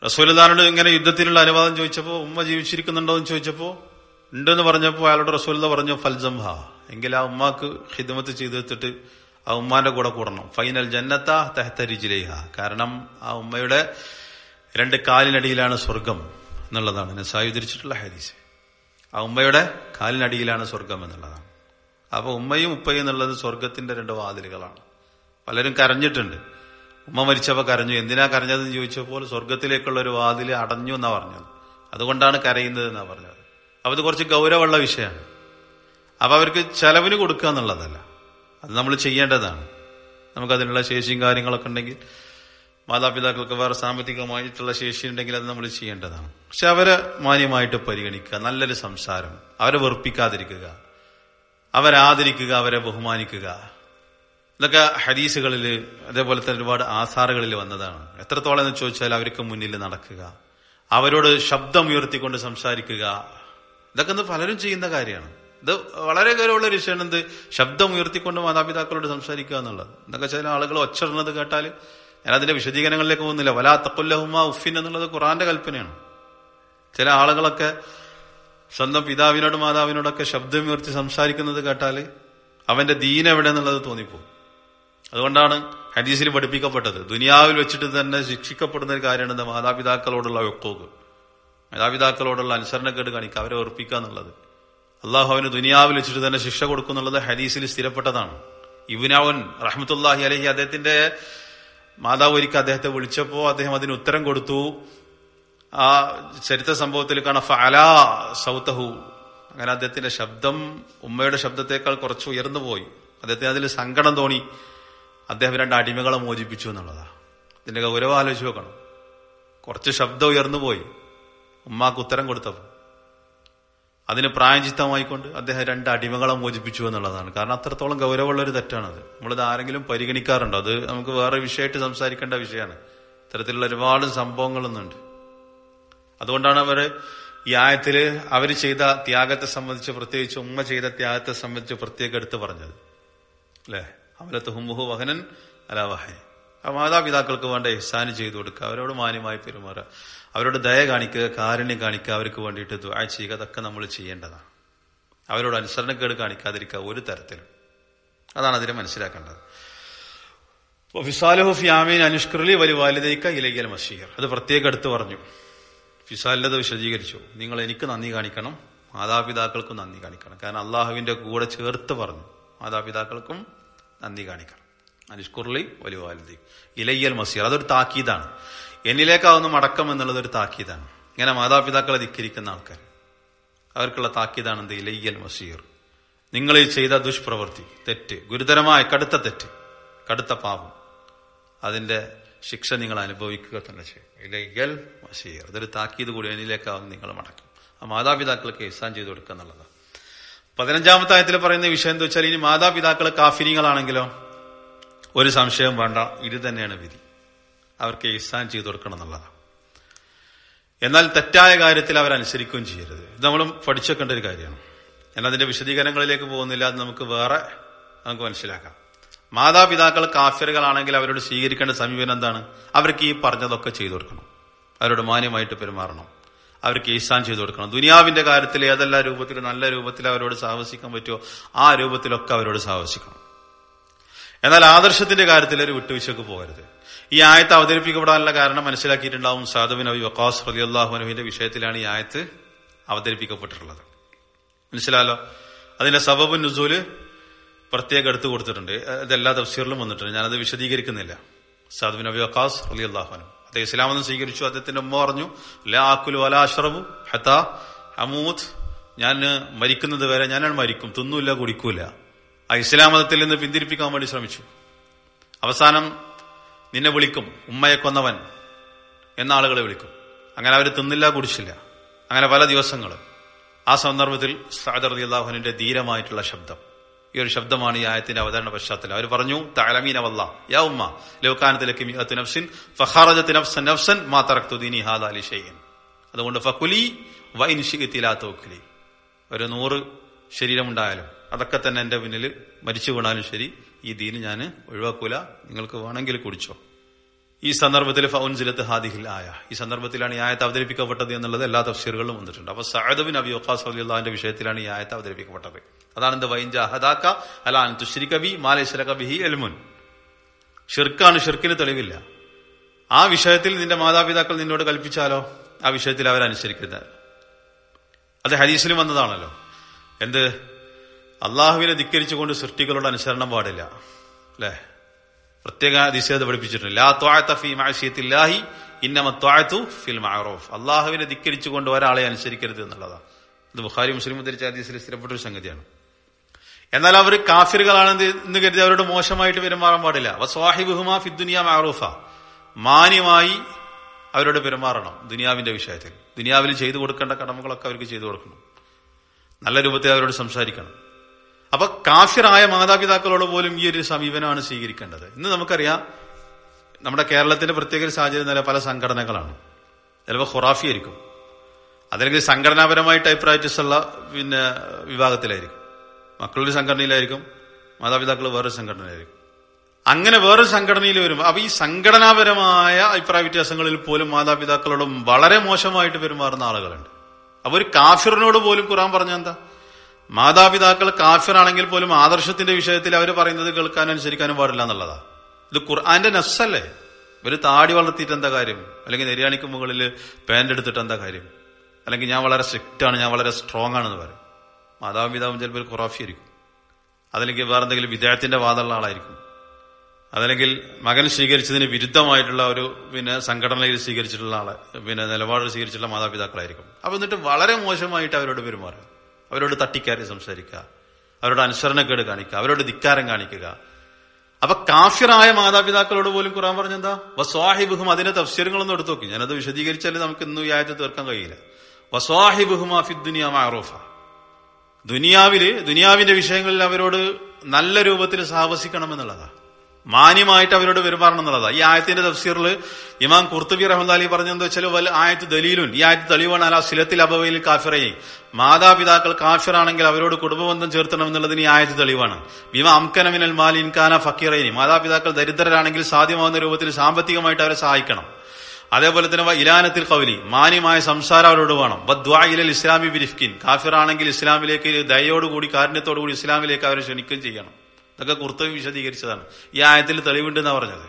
റസൂൽദാനോട് ഇങ്ങനെ യുദ്ധത്തിനുള്ള അനുവാദം ചോദിച്ചപ്പോ ഉമ്മ ജീവിച്ചിരിക്കുന്നുണ്ടോ എന്ന് ചോദിച്ചപ്പോ ഉണ്ടെന്ന് പറഞ്ഞപ്പോ അയാളോട് റസൂൽദ പറഞ്ഞു ഫൽജംഹ എങ്കിൽ ആ ഉമ്മാക്ക് ഹിദ്മത്ത് ചെയ്തെടുത്തിട്ട് ആ ഉമ്മാന്റെ കൂടെ കൂടണം ഫൈനൽ ജന്നത്ത തെഹത്തരിജിലേഹ കാരണം ആ ഉമ്മയുടെ രണ്ട് കാലിനടിയിലാണ് സ്വർഗം എന്നുള്ളതാണ് നസായി ഉദ്ധരിച്ചിട്ടുള്ള ഹരീസ് ആ ഉമ്മയുടെ കാലിനടിയിലാണ് സ്വർഗം എന്നുള്ളതാണ് അപ്പൊ ഉമ്മയും ഉപ്പയും എന്നുള്ളത് സ്വർഗത്തിന്റെ രണ്ട് വാതിലുകളാണ് പലരും കരഞ്ഞിട്ടുണ്ട് ഉമ്മ മരിച്ചപ്പോ കരഞ്ഞു എന്തിനാ കരഞ്ഞതെന്ന് ചോദിച്ചപ്പോൾ സ്വർഗത്തിലേക്കുള്ള ഒരു വാതിൽ അടഞ്ഞു എന്നാ പറഞ്ഞത് അതുകൊണ്ടാണ് കരയുന്നത് എന്നാ പറഞ്ഞത് അപ്പൊ ഇത് കുറച്ച് ഗൗരവമുള്ള വിഷയമാണ് അപ്പൊ അവർക്ക് ചെലവിന് കൊടുക്കുക എന്നുള്ളതല്ല അത് നമ്മൾ ചെയ്യേണ്ടതാണ് നമുക്കതിനുള്ള ശേഷിയും കാര്യങ്ങളൊക്കെ ഉണ്ടെങ്കിൽ മാതാപിതാക്കൾക്ക് വേറെ സാമ്പത്തികമായിട്ടുള്ള ശേഷി ഉണ്ടെങ്കിൽ അത് നമ്മൾ ചെയ്യേണ്ടതാണ് പക്ഷെ അവരെ മാന്യമായിട്ട് പരിഗണിക്കുക നല്ലൊരു സംസാരം അവരെ വെറുപ്പിക്കാതിരിക്കുക അവരെ ആദരിക്കുക അവരെ ബഹുമാനിക്കുക ഇതൊക്കെ ഹദീസുകളിൽ അതേപോലെ തന്നെ ഒരുപാട് ആസാറുകളിൽ വന്നതാണ് എത്രത്തോളം എന്ന് ചോദിച്ചാൽ അവർക്ക് മുന്നിൽ നടക്കുക അവരോട് ശബ്ദം ഉയർത്തിക്കൊണ്ട് സംസാരിക്കുക ഇതൊക്കെ ഇന്ന് പലരും ചെയ്യുന്ന കാര്യമാണ് ഇത് വളരെ ഗൗരവമുള്ള ഒരു വിഷയമാണ് എന്ത് ശബ്ദം ഉയർത്തിക്കൊണ്ട് മാതാപിതാക്കളോട് സംസാരിക്കുക എന്നുള്ളത് എന്നൊക്കെ ചില ആളുകൾ ഒച്ചിടുന്നത് കേട്ടാൽ ഞാൻ അതിന്റെ വിശദീകരണങ്ങളിലേക്ക് പോകുന്നില്ല വലാ തക്കൊല്ലഹുമ ഉഫിൻ എന്നുള്ളത് ഖുറാന്റെ കൽപ്പനയാണ് ചില ആളുകളൊക്കെ സ്വന്തം പിതാവിനോട് മാതാവിനോടൊക്കെ ശബ്ദമുയർത്തി സംസാരിക്കുന്നത് കേട്ടാൽ അവന്റെ ദീൻ എവിടെ എന്നുള്ളത് തോന്നിപ്പോകും അതുകൊണ്ടാണ് ഹദീസിൽ പഠിപ്പിക്കപ്പെട്ടത് ദുനിയാവിൽ വെച്ചിട്ട് തന്നെ ശിക്ഷിക്കപ്പെടുന്ന ഒരു കാര്യമാണ് എന്താ മാതാപിതാക്കളോടുള്ള ഒക്കോക്ക് മാതാപിതാക്കളോടുള്ള അനുസരണക്കേട് കാണിക്കുക അവരെ ഉറപ്പിക്കുക എന്നുള്ളത് അള്ളാഹു അവന് ദുനിയാവിൽ വെച്ചിട്ട് തന്നെ ശിക്ഷ കൊടുക്കുന്നുള്ളത് ഹദീസിൽ സ്ഥിരപ്പെട്ടതാണ് ഇബിനാവൻ റഹ്മത്തുല്ലാഹി അലഹി അദ്ദേഹത്തിന്റെ മാതാവ് ഒരിക്കൽ അദ്ദേഹത്തെ വിളിച്ചപ്പോ അദ്ദേഹം അതിന് ഉത്തരം കൊടുത്തു ആ ചരിത്ര സംഭവത്തിൽ കാണാം ഫലാ സൗത്തഹു അങ്ങനെ അദ്ദേഹത്തിന്റെ ശബ്ദം ഉമ്മയുടെ ശബ്ദത്തെക്കാൾ കുറച്ച് ഉയർന്നു പോയി അദ്ദേഹത്തിന് അതിൽ സങ്കടം തോന്നി അദ്ദേഹം രണ്ട് അടിമകളെ മോചിപ്പിച്ചു എന്നുള്ളതാ ഇതിന്റെ ഗൗരവം ആലോചിച്ച് നോക്കണം കുറച്ച് ശബ്ദം ഉയർന്നു പോയി ഉമ്മാക്ക് ഉത്തരം കൊടുത്തപ്പോൾ അതിന് പ്രായചിത്തമായിക്കൊണ്ട് അദ്ദേഹം രണ്ട് അടിമകളെ മോചിപ്പിച്ചു എന്നുള്ളതാണ് കാരണം അത്രത്തോളം ഗൗരവമുള്ള ഒരു തെറ്റാണത് നമ്മളിത് ആരെങ്കിലും പരിഗണിക്കാറുണ്ടോ അത് നമുക്ക് വേറെ വിഷയമായിട്ട് സംസാരിക്കേണ്ട വിഷയമാണ് ഇത്തരത്തിലുള്ള ഒരുപാട് സംഭവങ്ങളൊന്നുണ്ട് അതുകൊണ്ടാണ് അവര് ഈ ആയത്തില് അവർ ചെയ്ത ത്യാഗത്തെ സംബന്ധിച്ച് പ്രത്യേകിച്ച് ഉമ്മ ചെയ്ത ത്യാഗത്തെ സംബന്ധിച്ച് പ്രത്യേകം എടുത്തു പറഞ്ഞത് അല്ലെ അവലത്ത് ഹുമുഹു വഹനൻ അലാവഹൻ ആ മാതാപിതാക്കൾക്ക് വേണ്ട ഇഹ്സാന് ചെയ്തു കൊടുക്കുക അവരോട് മാന്യമായി പെരുമാറുക അവരോട് ദയ കാണിക്കുക കാരുണ്യം കാണിക്കുക അവർക്ക് വേണ്ടിയിട്ട് ദ്വാ ചെയ്യുക അതൊക്കെ നമ്മൾ ചെയ്യേണ്ടതാണ് അവരോട് അനുസരണക്കേട് കാണിക്കാതിരിക്കുക ഒരു തരത്തിലും അതാണ് അതിനെ മനസ്സിലാക്കേണ്ടത് ഫിസാലുഹു ഫിയാമീൻ അനുഷ്കർലി വലി വാലിദൈക്ക ഇലയ്യൽ മഷീർ അത് പ്രത്യേകം എടുത്തു പറഞ്ഞു ഫിസാലിന്റെ വിശദീകരിച്ചു നിങ്ങൾ എനിക്ക് നന്ദി കാണിക്കണം മാതാപിതാക്കൾക്കും നന്ദി കാണിക്കണം കാരണം അള്ളാഹുവിന്റെ കൂടെ ചേർത്ത് പറഞ്ഞു മാതാപിതാക്കൾക്കും നന്ദി കാണിക്കണം അനുഷ്കുർലി വലിയ വാലിദി ഇലയ്യൽ മസീർ അതൊരു താക്കീതാണ് എന്നിലേക്കാവുന്ന മടക്കം എന്നുള്ളത് ഒരു താക്കീതാണ് ഇങ്ങനെ മാതാപിതാക്കളെ ധിക്കരിക്കുന്ന ആൾക്കാർ അവർക്കുള്ള താക്കീതാണ് എന്ത് ഇലയ്യൽ മസീർ നിങ്ങൾ ഈ ചെയ്ത ദുഷ്പ്രവൃത്തി തെറ്റ് ഗുരുതരമായ കടുത്ത തെറ്റ് കടുത്ത പാപം അതിന്റെ ശിക്ഷ നിങ്ങൾ അനുഭവിക്കുക തന്നെ ചെയ്യും ഇലയ്യൽ മസീർ അതൊരു താക്കീത് കൂടി എന്നിലേക്കാവുന്ന നിങ്ങൾ മടക്കും ആ മാതാപിതാക്കൾക്ക് ഇസാൻ ചെയ്തു കൊടുക്കുക എന്നുള്ളതാണ് പതിനഞ്ചാമത്തെ ആയത്തിൽ പറയുന്ന വിഷയം എന്താ വെച്ചാൽ ഇനി മാതാപിതാക്കൾ കാഫിരിങ്ങളാണെങ്കിലോ ഒരു സംശയം വേണ്ട ഇത് തന്നെയാണ് വിധി അവർക്ക് ഇസാൻ ചെയ്തു കൊടുക്കണം എന്നുള്ളതാണ് എന്നാൽ തെറ്റായ കാര്യത്തിൽ അവരനുസരിക്കുകയും ചെയ്യരുത് ഇത് നമ്മൾ പഠിച്ചേക്കേണ്ട ഒരു കാര്യമാണ് ഞാൻ അതിന്റെ വിശദീകരണങ്ങളിലേക്ക് പോകുന്നില്ല അത് നമുക്ക് വേറെ നമുക്ക് മനസ്സിലാക്കാം മാതാപിതാക്കൾ കാഫിറുകളാണെങ്കിൽ അവരോട് സ്വീകരിക്കേണ്ട സമീപനം എന്താണ് അവർക്ക് ഈ പറഞ്ഞതൊക്കെ ചെയ്തു കൊടുക്കണം അവരോട് മാന്യമായിട്ട് പെരുമാറണം അവർക്ക് ഈസാൻ ചെയ്തു കൊടുക്കണം ദുനിയാവിന്റെ കാര്യത്തിൽ ഏതെല്ലാം രൂപത്തിൽ നല്ല രൂപത്തിൽ അവരോട് സാഹസിക്കാൻ പറ്റുമോ ആ രൂപത്തിലൊക്കെ അവരോട് സാഹസിക്കണം എന്നാൽ ആദർശത്തിന്റെ കാര്യത്തിൽ ഒരു വിട്ടുവീഴ്ചക്ക് പോകരുത് ഈ ആയത്ത് അവതരിപ്പിക്കപ്പെടാനുള്ള കാരണം മനസ്സിലാക്കിയിട്ടുണ്ടാവും സാദുബിൻ അബി വക്കാസ് റലി അള്ളാഹുനുവിന്റെ വിഷയത്തിലാണ് ഈ ആയത്ത് അവതരിപ്പിക്കപ്പെട്ടിട്ടുള്ളത് മനസ്സിലാലോ അതിന്റെ സബബ് നുസൂല് പ്രത്യേകം എടുത്തു കൊടുത്തിട്ടുണ്ട് ഇതെല്ലാ തഫ്സീറിലും വന്നിട്ടുണ്ട് ഞാനത് വിശദീകരിക്കുന്നില്ല സാദുബിൻ അബി വക്കാസ് റലി അള്ളാഹുനു അദ്ദേഹം ഇസ്ലാമെന്ന് സ്വീകരിച്ചു അദ്ദേഹത്തിന്റെ ഉമ്മ പറഞ്ഞു ലാ ആക്കുലു അല അഷ്റബു ഹത്ത അമൂത്ത് ഞാൻ മരിക്കുന്നത് വരെ ഞാനാണ് മരിക്കും തിന്നൂല്ല കുടിക്കൂല ആ ഇസ്ലാം മതത്തിൽ നിന്ന് പിന്തിരിപ്പിക്കാൻ വേണ്ടി ശ്രമിച്ചു അവസാനം നിന്നെ വിളിക്കും ഉമ്മയെ കൊന്നവൻ എന്ന ആളുകളെ വിളിക്കും അങ്ങനെ അവർ തിന്നില്ല കുടിച്ചില്ല അങ്ങനെ പല ദിവസങ്ങൾ ആ സന്ദർഭത്തിൽ സാദർ അള്ളാഹുവിന്റെ ധീരമായിട്ടുള്ള ശബ്ദം ഈ ഒരു ശബ്ദമാണ് ഈ ആയത്തിന്റെ അവതരണ പശ്ചാത്തലം അവർ പറഞ്ഞു തലമീൻ അവല്ല യാ ഉമ്മ ലൗകാനത്തിലേക്ക് നഫ്സിൻ ഫഖാറജത്ത് നഫ്സൻ നഫ്സൻ മാ തറക്തു ദീനി ഹാദ അലി ഷെയ്യൻ അതുകൊണ്ട് ഫക്കുലി വൈൻ ഷിത്തിലാത്തോക്കുലി ഒരു നൂറ് ശരീരമുണ്ടായാലും അതൊക്കെ തന്നെ എന്റെ പിന്നിൽ മരിച്ചു വീണാലും ശരി ഈ ദീന് ഞാൻ ഒഴിവാക്കൂല നിങ്ങൾക്ക് വേണമെങ്കിൽ കുടിച്ചോ ഈ സന്ദർഭത്തിൽ ഫൗൻസിലത്ത് ഹാദിഹിൽ ആയ ഈ സന്ദർഭത്തിലാണ് ഈ ആയത്ത് അവതരിപ്പിക്കപ്പെട്ടത് എന്നുള്ളത് എല്ലാ തഫ്സീറുകളിലും വന്നിട്ടുണ്ട് അപ്പൊ സഅദബിൻ അബി വഖാസ് അലിയുടെ വിഷയത്തിലാണ് ഈ ആയത്ത് അവതരിപ്പിക്കപ്പെട്ടത് അതാണ് എന്ത് വൈൻജ അഹദാക്ക അലാൻ തുശ്രികബി മാലേശ്വരക ബിഹി എൽമുൻ ഷിർക്കാണ് ഷിർക്കിന് തെളിവില്ല ആ വിഷയത്തിൽ നിന്റെ മാതാപിതാക്കൾ നിന്നോട് കൽപ്പിച്ചാലോ ആ വിഷയത്തിൽ അവരനുസരിക്കുന്നത് അത് ഹദീസിലും വന്നതാണല്ലോ എന്ത് അള്ളാഹുവിനെ ധിക്കരിച്ചുകൊണ്ട് സൃഷ്ടികളോട് അനുസരണം പാടില്ല അല്ലേ പ്രത്യേക ദിശയത് പഠിപ്പിച്ചിട്ടുണ്ട് ലാ ത്വാഅത്ത ഫീ മഅസിയത്തില്ലാഹി ഇന്നമ ത്വാഅത്തു ഫിൽ മഅറൂഫ് അള്ളാഹുവിനെ ധിക്കരിച്ചുകൊണ്ട് ഒരാളെ അനുസരിക്കരുത് എന്നുള്ളതാണ് ഇത് ബുഖാരി മുസ്ലിം ഉദ്ധരിച്ച ഹദീസിൽ സ്ഥിരപ്പെട്ട ഒരു സംഗതിയാണ് എന്നാൽ അവർ കാഫിറുകളാണെന്ന് എന്ന് കരുതി അവരോട് മോശമായിട്ട് പെരുമാറാൻ പാടില്ല വസ്വാഹിബുഹുമാ ഫിദ്ദുനിയ മഅറൂഫ മാന്യമായി അവരോട് പെരുമാറണം ദുനിയാവിന്റെ വിഷയത്തിൽ ദുനിയാവിൽ ചെയ്തു കൊടുക്കേണ്ട കടമകളൊക്കെ അവർക്ക് ചെയ്തു കൊടുക്കണം നല്ല രൂപത്തിൽ അവരോട് സംസാരിക്കണം അപ്പൊ കാഫിറായ മാതാപിതാക്കളോട് പോലും ഈ ഒരു സമീപനമാണ് സ്വീകരിക്കേണ്ടത് ഇന്ന് നമുക്കറിയാം നമ്മുടെ കേരളത്തിന്റെ പ്രത്യേക ഒരു സാഹചര്യം നില പല സംഘടനകളാണ് ചിലപ്പോൾ ഖുറാഫി ആയിരിക്കും അതല്ലെങ്കിൽ സംഘടനാപരമായിട്ട് അഭിപ്രായറ്റിസ് ഉള്ള പിന്നെ വിഭാഗത്തിലായിരിക്കും മക്കളൊരു സംഘടനയിലായിരിക്കും മാതാപിതാക്കൾ വേറൊരു സംഘടനയിലായിരിക്കും അങ്ങനെ വേറൊരു സംഘടനയിൽ വരും അപ്പൊ ഈ സംഘടനാപരമായ അഭിപ്രായ വ്യത്യാസങ്ങളിൽ പോലും മാതാപിതാക്കളോടും വളരെ മോശമായിട്ട് പെരുമാറുന്ന ആളുകളുണ്ട് അപ്പൊ ഒരു കാഫിറിനോട് പോലും ഖുറാൻ പറഞ്ഞ എന്താ മാതാപിതാക്കൾ കാഫിറാണെങ്കിൽ പോലും ആദർശത്തിന്റെ വിഷയത്തിൽ അവർ പറയുന്നത് കേൾക്കാനും അനുസരിക്കാനും പാടില്ല എന്നുള്ളതാ ഇത് ഖുർആന്റെ നസ്സല്ലേ ഒരു താടി വളർത്തിയിട്ട് എന്താ കാര്യം അല്ലെങ്കിൽ നെരിയാണിക്ക് മുകളിൽ പാന്റ് എടുത്തിട്ട് എന്താ കാര്യം അല്ലെങ്കിൽ ഞാൻ വളരെ സ്ട്രിക്റ്റ് ആണ് ഞാൻ വളരെ സ്ട്രോങ് ആണെന്ന് പറയും മാതാപിതാവും ചിലപ്പോൾ ഒരു ഖുറാഫി ആയിരിക്കും അതല്ലെങ്കിൽ വേറെ എന്തെങ്കിലും വിദേഹത്തിന്റെ വാദമുള്ള ആളായിരിക്കും അതല്ലെങ്കിൽ മകൻ സ്വീകരിച്ചതിന് വിരുദ്ധമായിട്ടുള്ള ഒരു പിന്നെ സംഘടനയിൽ സ്വീകരിച്ചിട്ടുള്ള ആളെ പിന്നെ നിലപാട് സ്വീകരിച്ചിട്ടുള്ള മാതാപിതാക്കളായിരിക്കും അപ്പൊ എന്നിട്ട് വളരെ മോശമായിട്ട് അവരോട് പെരുമാറുക അവരോട് തട്ടിക്കാരി സംസാരിക്കുക അവരോട് അനുസരണക്കേട് കാണിക്കുക അവരോട് ധിക്കാരം കാണിക്കുക അപ്പൊ കാഫിറായ മാതാപിതാക്കളോട് പോലും ഖുറാൻ പറഞ്ഞെന്താ വസ്വാഹിബുഹും അതിന്റെ തഫ്സീറുകളൊന്നും എടുത്തു നോക്കി ഞാനത് വിശദീകരിച്ചാൽ നമുക്ക് ഇന്നും ഈ ആയത്ത് തീർക്കാൻ കഴിയില്ല വസ്വാഹിബുഹുമാ ഫിദ്ദുനിയ മാറൂഫ ദുനിയാവില് ദുനിയാവിന്റെ വിഷയങ്ങളിൽ അവരോട് നല്ല രൂപത്തിൽ സാഹസിക്കണമെന്നുള്ളതാ മാന്യമായിട്ട് അവരോട് പെരുമാറണം എന്നുള്ളതാ ഈ ആയത്തിന്റെ തഫ്സീറിൽ ഇമാം കുർത്തുബി റഹ്മദാലി പറഞ്ഞെന്ന് വെച്ചാൽ വല്ല ആയത്ത് ദലീലുൻ ഈ ആയത്ത് തെളിവാണ് അല്ല സിലത്തിൽ അബവയിൽ കാഫിറയെ മാതാപിതാക്കൾ കാഫിറാണെങ്കിൽ അവരോട് കുടുംബബന്ധം ചേർത്തണം എന്നുള്ളതിന് ഈ ആയത്ത് തെളിവാണ് ഭീമ അംകനമിനൽ മാൽ ഇൻകാന ഫക്കീറൈനി മാതാപിതാക്കൾ ദരിദ്രരാണെങ്കിൽ സാധ്യമാവുന്ന രൂപത്തിൽ സാമ്പത്തികമായിട്ട് അവരെ സഹായിക്കണം അതേപോലെ തന്നെ ഇലാനത്തിൽ കൗലി മാന്യമായ സംസാരം അവരോട് വേണം ബദ്വായിലൽ ഇസ്ലാമി ബിരിഫ്കിൻ കാഫിറാണെങ്കിൽ ഇസ്ലാമിലേക്ക് ദയോടുകൂടി കാരുണ്യത്തോടുകൂടി ഇസ്ലാമിലേക്ക് അവരെ ക്ഷണിക്കുകയും ചെയ്യണം ഇതൊക്കെ കുർത്തവി വിശദീകരിച്ചതാണ് ഈ ആയത്തിൽ തെളിവുണ്ട് എന്നാ പറഞ്ഞത്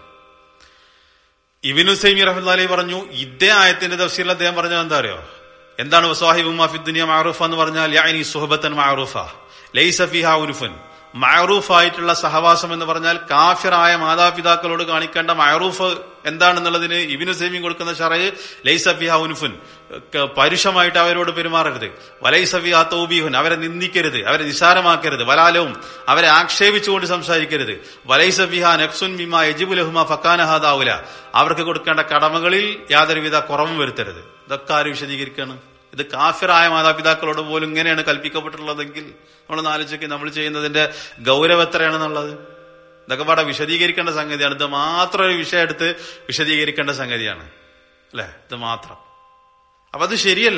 ഇബിനു സൈമി റഹ്മി പറഞ്ഞു ഇതേ ആയത്തിന്റെ തഫ്സീറിൽ അദ്ദേഹം പറഞ്ഞത് എന്താ അറിയോ എന്താണ് വസാഹിബു മാഫിദ്ദുനിയ മാറൂഫ എന്ന് പറഞ്ഞാൽ യാനി സുഹബത്തൻ മാറൂഫ ലൈസ ഫിഹ ഉനുഫൻ മഅറൂഫായിട്ടുള്ള സഹവാസം എന്ന് പറഞ്ഞാൽ കാഫിറായ മാതാപിതാക്കളോട് കാണിക്കേണ്ട മഅറൂഫ് എന്താണെന്നുള്ളതിന് ഇബിനു സൈമി കൊടുക്കുന്ന ഷറയ് ലൈസഫിഹ ഉൻഫുൻ പരുഷമായിട്ട് അവരോട് പെരുമാറരുത് വലൈസഫിഹ തൗബീഹുൻ അവരെ നിന്ദിക്കരുത് അവരെ നിസാരമാക്കരുത് വലാലവും അവരെ ആക്ഷേപിച്ചുകൊണ്ട് സംസാരിക്കരുത് വലൈസഫിഹ നക്സുൻ ബിമ യജിബുലഹുമ ഫക്കാനഹാദാവുല അവർക്ക് കൊടുക്കേണ്ട കടമകളിൽ യാതൊരുവിധ കുറവും വരുത്തരുത് ഇതൊക്കെ ആര് വിശദീകരിക്കാണ് ഇത് കാഫിറായ മാതാപിതാക്കളോട് പോലും ഇങ്ങനെയാണ് കൽപ്പിക്കപ്പെട്ടിട്ടുള്ളതെങ്കിൽ നമ്മൾ ആലോചിക്കുക നമ്മൾ ചെയ്യുന്നതിന്റെ ഗൗരവം എത്രയാണെന്നുള്ളത് ഇതൊക്കെ പാടെ വിശദീകരിക്കേണ്ട സംഗതിയാണ് ഇത് മാത്രം ഒരു വിഷയം എടുത്ത് വിശദീകരിക്കേണ്ട സംഗതിയാണ് അല്ലെ ഇത് മാത്രം അപ്പൊ അത് ശരിയല്ല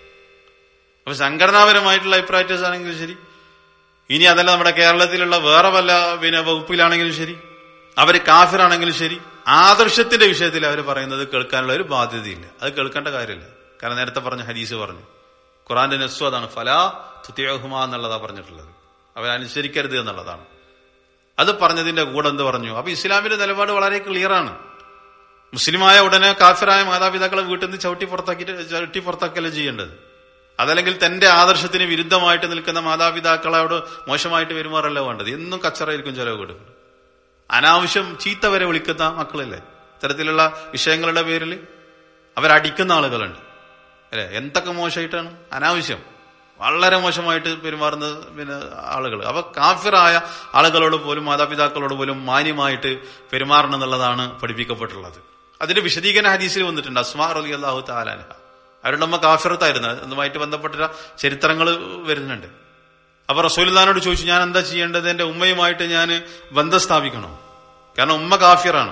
അപ്പൊ സംഘടനാപരമായിട്ടുള്ള അഭിപ്രായറ്റേഴ്സ് ആണെങ്കിലും ശരി ഇനി അതല്ല നമ്മുടെ കേരളത്തിലുള്ള വേറെ വല്ല പിന്നെ വകുപ്പിലാണെങ്കിലും ശരി അവര് കാഫിറാണെങ്കിലും ശരി ആദർശത്തിന്റെ വിഷയത്തിൽ അവർ പറയുന്നത് കേൾക്കാനുള്ള ഒരു ബാധ്യതയില്ല അത് കേൾക്കേണ്ട കാര്യമില്ല കാരണം നേരത്തെ പറഞ്ഞ ഹദീസ് പറഞ്ഞു ഖുറാന്റെ നെസ്സു അതാണ് ഫലാ തുത്തിയഹുമ എന്നുള്ളതാ പറഞ്ഞിട്ടുള്ളത് അവരനുസരിക്കരുത് എന്നുള്ളതാണ് അത് പറഞ്ഞതിന്റെ കൂടെ എന്ത് പറഞ്ഞു അപ്പൊ ഇസ്ലാമിന്റെ നിലപാട് വളരെ ക്ലിയറാണ് മുസ്ലിമായ ഉടനെ കാഫിറായ മാതാപിതാക്കളെ വീട്ടിൽ നിന്ന് ചവിട്ടി പുറത്താക്കിയിട്ട് ചവിട്ടി പുറത്താക്കല്ലേ ചെയ്യേണ്ടത് അതല്ലെങ്കിൽ തന്റെ ആദർശത്തിന് വിരുദ്ധമായിട്ട് നിൽക്കുന്ന മാതാപിതാക്കളോട് മോശമായിട്ട് പെരുമാറല്ല വേണ്ടത് എന്നും കച്ചറായിരിക്കും ചെലവ് കൊടുക്കുന്നത് അനാവശ്യം ചീത്ത വരെ വിളിക്കുന്ന മക്കളില്ലേ ഇത്തരത്തിലുള്ള വിഷയങ്ങളുടെ പേരിൽ അവരടിക്കുന്ന ആളുകളുണ്ട് അല്ലെ എന്തൊക്കെ മോശമായിട്ടാണ് അനാവശ്യം വളരെ മോശമായിട്ട് പെരുമാറുന്ന പിന്നെ ആളുകൾ അപ്പൊ കാഫിറായ ആളുകളോട് പോലും മാതാപിതാക്കളോട് പോലും മാന്യമായിട്ട് പെരുമാറണം എന്നുള്ളതാണ് പഠിപ്പിക്കപ്പെട്ടുള്ളത് അതിന്റെ വിശദീകരണ ഹദീസിൽ വന്നിട്ടുണ്ട് അസ്മാ അലി അള്ളാഹു താലാൻഹ അവരുടെ അമ്മ കാഫിറത്തായിരുന്നു അതുമായിട്ട് ബന്ധപ്പെട്ട ചരിത്രങ്ങൾ വരുന്നുണ്ട് അപ്പൊ റസൂൽദാനോട് ചോദിച്ചു ഞാൻ എന്താ ചെയ്യേണ്ടത് എന്റെ ഉമ്മയുമായിട്ട് ഞാൻ ബന്ധം സ്ഥാപിക്കണോ കാരണം ഉമ്മ കാഫിറാണ്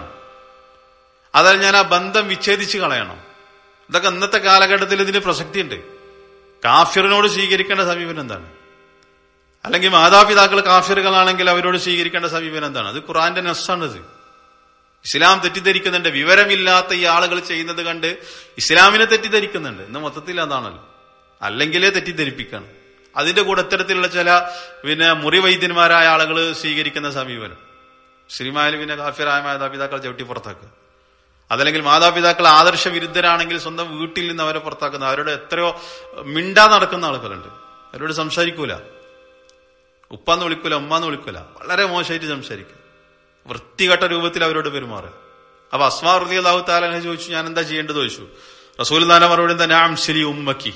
അതായത് ഞാൻ ആ ബന്ധം വിച്ഛേദിച്ച് കളയണം ഇതൊക്കെ ഇന്നത്തെ കാലഘട്ടത്തിൽ ഇതിന് പ്രസക്തിയുണ്ട് കാഫിറിനോട് സ്വീകരിക്കേണ്ട സമീപനം എന്താണ് അല്ലെങ്കിൽ മാതാപിതാക്കൾ കാഫിറുകളാണെങ്കിൽ അവരോട് സ്വീകരിക്കേണ്ട സമീപനം എന്താണ് അത് ഖുറാന്റെ നസ്സാണിത് ഇസ്ലാം തെറ്റിദ്ധരിക്കുന്നുണ്ട് വിവരമില്ലാത്ത ഈ ആളുകൾ ചെയ്യുന്നത് കണ്ട് ഇസ്ലാമിനെ തെറ്റിദ്ധരിക്കുന്നുണ്ട് ഇന്ന് മൊത്തത്തിൽ അതാണല്ലോ അല്ലെങ്കിലേ തെറ്റിദ്ധരിപ്പിക്കണം അതിന്റെ കൂടെ ഇത്തരത്തിലുള്ള ചില പിന്നെ മുറിവൈദ്യന്മാരായ ആളുകൾ സ്വീകരിക്കുന്ന സമീപനം ശ്രീമായാലും പിന്നെ കാഫിറായ മാതാപിതാക്കൾ ചവിട്ടി പുറത്താക്കുക അതല്ലെങ്കിൽ മാതാപിതാക്കൾ ആദർശ വിരുദ്ധരാണെങ്കിൽ സ്വന്തം വീട്ടിൽ നിന്ന് അവരെ പുറത്താക്കുന്ന അവരുടെ എത്രയോ മിണ്ടാ നടക്കുന്ന ആളുകളുണ്ട് അവരോട് സംസാരിക്കൂല ഉപ്പാന്ന് വിളിക്കൂല ഉമ്മാന്ന് വിളിക്കൂല വളരെ മോശമായിട്ട് സംസാരിക്കും വൃത്തികെട്ട രൂപത്തിൽ അവരോട് പെരുമാറുക അപ്പൊ അസ്മാ റുദി അള്ളാഹു താലാനെ ചോദിച്ചു ഞാൻ എന്താ ചെയ്യേണ്ടത് ചോദിച്ചു റസൂൽ താന മറുപടി തന്നെ ആം ശരി ഉമ്മക്കി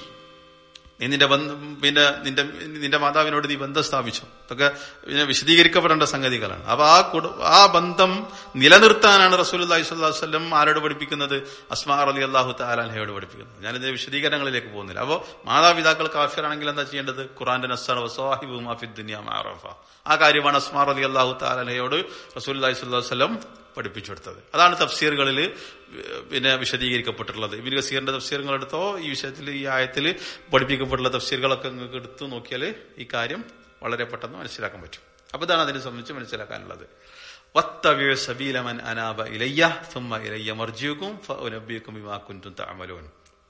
നീ നിന്റെ ബന്ധം പിന്നെ നിന്റെ നിന്റെ മാതാവിനോട് നീ ബന്ധം സ്ഥാപിച്ചു ഇതൊക്കെ പിന്നെ വിശദീകരിക്കപ്പെടേണ്ട സംഗതികളാണ് അപ്പൊ ആ കുട ആ ബന്ധം നിലനിർത്താനാണ് റസൂൽ അള്ളാഹി സ്വല്ലം ആരോട് പഠിപ്പിക്കുന്നത് അസ്മാ അലി അള്ളാഹു താലാൻഹയോട് പഠിപ്പിക്കുന്നത് ഞാനിതിന്റെ വിശദീകരണങ്ങളിലേക്ക് പോകുന്നില്ല അപ്പോൾ മാതാപിതാക്കൾ കാഫിറാണെങ്കിൽ എന്താ ചെയ്യേണ്ടത് ഖുറാന്റെ നസ്സാണ് വസാഹിബു മാഫി ദുനിയ മാറഫ ആ കാര്യമാണ് അസ്മാർ അലി അള്ളാഹു താലാൻഹയോട് റസൂൽ അള്ളാഹി സ്വല്ലം പഠിപ്പിച്ചു കൊടുത്തത് അതാണ് തഫ്സീറുകളിൽ പിന്നെ വിശദീകരിക്കപ്പെട്ടിട്ടുള്ളത് ഇബിൻ ഗസീറിന്റെ തഫ്സീറുകൾ എടുത്തോ ഈ വിഷയത്തിൽ ഈ ആയത്തിൽ പഠിപ്പിക്കപ്പെട്ടുള്ള തഫ്സീറുകളൊക്കെ നിങ്ങൾക്ക് എടുത്തു നോക്കിയാൽ ഈ കാര്യം വളരെ പെട്ടെന്ന് മനസ്സിലാക്കാൻ പറ്റും അപ്പൊ ഇതാണ് അതിനെ സംബന്ധിച്ച് മനസ്സിലാക്കാനുള്ളത് വത്തബിയ സബീലമൻ അനാബ ഇലയ്യ സുമ്മ ഇലയ്യ മർജിയുക്കും ഫഉനബ്ബിയുക്കും ബിമാ കുൻതും തഅമലൂൻ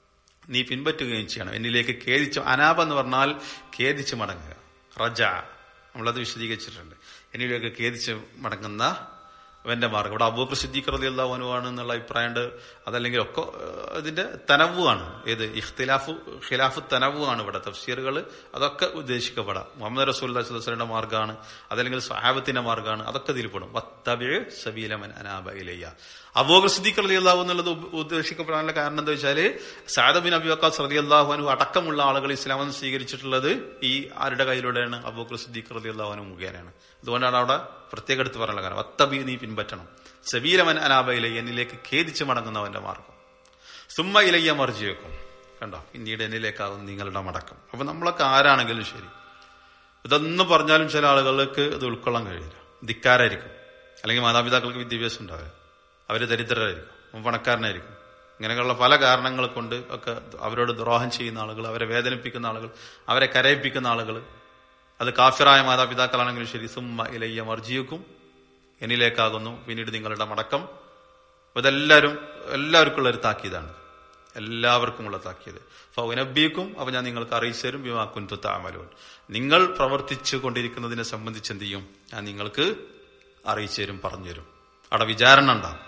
നീ പിൻപറ്റുകയും ചെയ്യണം എന്നിലേക്ക് ഖേദിച്ചു അനാബ എന്ന് പറഞ്ഞാൽ ഖേദിച്ച് മടങ്ങുക റജ നമ്മളത് വിശദീകരിച്ചിട്ടുണ്ട് എന്നിലേക്ക് ഖേദിച്ച് മടങ്ങുന്ന അവന്റെ മാർഗം ഇവിടെ അബൂബക്കർ സിദ്ദീഖ് റലി അള്ളാഹുനുവാണ് എന്നുള്ള അഭിപ്രായമുണ്ട് അതല്ലെങ്കിൽ ഒക്കെ ഇതിന്റെ തനവുമാണ് ഏത് ഇഖ്തിലാഫ് ഖിലാഫ് തനവുമാണ് ഇവിടെ തഫ്സീറുകൾ അതൊക്കെ ഉദ്ദേശിക്കപ്പെടാം മുഹമ്മദ് റസൂൽ വസ്ലയുടെ മാർഗ്ഗമാണ് അതല്ലെങ്കിൽ സഹാബത്തിന്റെ മാർഗ്ഗമാണ് അതൊക്കെ ഇതിൽപ്പെടും വത്തബിഴ് സബീലമൻ അനാബ ഇലയ്യ അബൂബക്കർ സിദ്ദീഖ് റലി അള്ളാഹു എന്നുള്ളത് ഉദ്ദേശിക്കപ്പെടാനുള്ള കാരണം എന്താ വെച്ചാല് സാദബ് ബിൻ അബി വക്കാസ് റലി അള്ളാഹുനു അടക്കമുള്ള ആളുകൾ ഇസ്ലാമെന്ന് സ്വീകരിച്ചിട്ടുള്ളത് ഈ ആരുടെ കയ്യിലൂടെയാണ് അബൂബക്കർ സിദ്ദീഖ് റലി അള്ളാഹുനു മുഖേനയാണ് അതുകൊണ്ടാണ് അവിടെ പ്രത്യേകം എടുത്ത് പറയാനുള്ള കാരണം വത്തബി നീ പിൻപറ്റണം സബീലമൻ അനാബയിലെ എന്നിലേക്ക് ഖേദിച്ച് മടങ്ങുന്നവന്റെ മാർഗം സുമ്മ ഇലയ്യ മറിച്ചു വെക്കും കണ്ടോ പിന്നീട് എന്നിലേക്കാകും നിങ്ങളുടെ മടക്കം അപ്പൊ നമ്മളൊക്കെ ആരാണെങ്കിലും ശരി ഇതൊന്നും പറഞ്ഞാലും ചില ആളുകൾക്ക് ഇത് ഉൾക്കൊള്ളാൻ കഴിയില്ല ധിക്കാരായിരിക്കും അല്ലെങ്കിൽ മാതാപിതാക്കൾക്ക് വിദ്യാഭ്യാസം ഉണ്ടാവില്ല അവര് ദരിദ്രരായിരിക്കും പണക്കാരനായിരിക്കും ഇങ്ങനെയൊക്കെയുള്ള പല കാരണങ്ങൾ കൊണ്ട് ഒക്കെ അവരോട് ദ്രോഹം ചെയ്യുന്ന ആളുകൾ അവരെ വേദനിപ്പിക്കുന്ന ആളുകൾ അവരെ കരയിപ്പിക്കുന്ന ആളുകൾ അത് കാഫിറായ മാതാപിതാക്കളാണെങ്കിലും ശരി സുമ്മ ഇലയ്യ മർജിയക്കും എന്നിലേക്കാകുന്നു പിന്നീട് നിങ്ങളുടെ മടക്കം ഇതെല്ലാവരും എല്ലാവർക്കുള്ള ഒരു താക്കീതാണ് എല്ലാവർക്കുമുള്ള താക്കീത് ഫൗനബിയക്കും അപ്പൊ ഞാൻ നിങ്ങൾക്ക് അറിയിച്ചു തരും ബിമാക്കുൻ താമലോൻ നിങ്ങൾ പ്രവർത്തിച്ചു കൊണ്ടിരിക്കുന്നതിനെ സംബന്ധിച്ച് എന്ത് ചെയ്യും ഞാൻ നിങ്ങൾക്ക് അറിയിച്ചു തരും പറഞ്ഞു തരും അവിടെ വിചാരണ ഉണ്ടാകും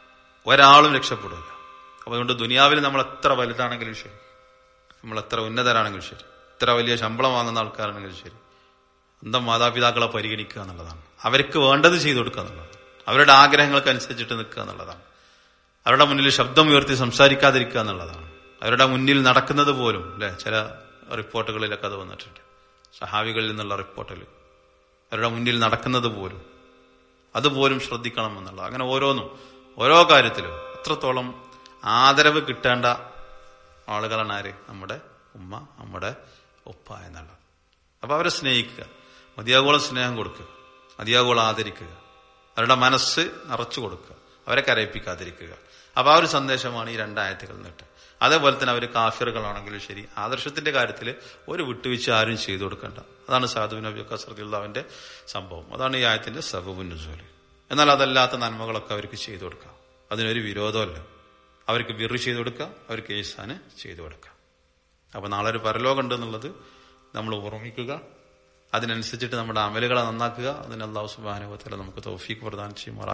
ഒരാളും രക്ഷപ്പെടില്ല അപ്പൊ അതുകൊണ്ട് ദുനിയാവിൽ നമ്മൾ എത്ര വലുതാണെങ്കിലും ശരി നമ്മൾ എത്ര ഉന്നതരാണെങ്കിലും ശരി എത്ര വലിയ ശമ്പളം വാങ്ങുന്ന ആൾക്കാരാണെങ്കിലും ശരി സ്വന്തം മാതാപിതാക്കളെ പരിഗണിക്കുക എന്നുള്ളതാണ് അവർക്ക് വേണ്ടത് ചെയ്തു കൊടുക്കുക എന്നുള്ളതാണ് അവരുടെ ആഗ്രഹങ്ങൾക്ക് അനുസരിച്ചിട്ട് നിൽക്കുക എന്നുള്ളതാണ് അവരുടെ മുന്നിൽ ശബ്ദം ഉയർത്തി സംസാരിക്കാതിരിക്കുക എന്നുള്ളതാണ് അവരുടെ മുന്നിൽ നടക്കുന്നത് പോലും അല്ലെ ചില റിപ്പോർട്ടുകളിലൊക്കെ അത് വന്നിട്ടുണ്ട് സഹാവികളിൽ നിന്നുള്ള റിപ്പോർട്ടിൽ അവരുടെ മുന്നിൽ നടക്കുന്നത് പോലും അതുപോലും ശ്രദ്ധിക്കണം എന്നുള്ളത് അങ്ങനെ ഓരോന്നും ഓരോ കാര്യത്തിലും അത്രത്തോളം ആദരവ് കിട്ടേണ്ട ആളുകളാണ് ആര് നമ്മുടെ ഉമ്മ നമ്മുടെ ഉപ്പ എന്നുള്ളത് അപ്പൊ അവരെ സ്നേഹിക്കുക മതിയാഗോളം സ്നേഹം കൊടുക്കുക മതിയാഗോളം ആദരിക്കുക അവരുടെ മനസ്സ് നിറച്ചു കൊടുക്കുക അവരെ കരയിപ്പിക്കാതിരിക്കുക അപ്പൊ ആ ഒരു സന്ദേശമാണ് ഈ രണ്ടായത്തുകൾ നിട്ട് അതേപോലെ തന്നെ അവർ കാഫിറുകളാണെങ്കിലും ശരി ആദർശത്തിന്റെ കാര്യത്തിൽ ഒരു വിട്ടുവീഴ്ച ആരും ചെയ്തു കൊടുക്കണ്ട അതാണ് സാധു നബി കസറുദ്ദാവിന്റെ സംഭവം അതാണ് ഈ ആയത്തിന്റെ സബബുന്നുസോല് എന്നാൽ അതല്ലാത്ത നന്മകളൊക്കെ അവർക്ക് ചെയ്തു കൊടുക്കാം അതിനൊരു വിരോധമല്ല അവർക്ക് വിറു ചെയ്തു കൊടുക്കുക അവർക്ക് ഏസാന് ചെയ്തു കൊടുക്കുക അപ്പൊ നാളെ ഒരു പരലോകമുണ്ട് എന്നുള്ളത് നമ്മൾ ഓർമ്മിക്കുക അതിനനുസരിച്ചിട്ട് നമ്മുടെ അമലുകളെ നന്നാക്കുക അതിന് അള്ളാഹു സുബാനുഭവത്തിൽ നമുക്ക് തൗഫീഖ് പ്രദാനം ചെയ്യുമാറാം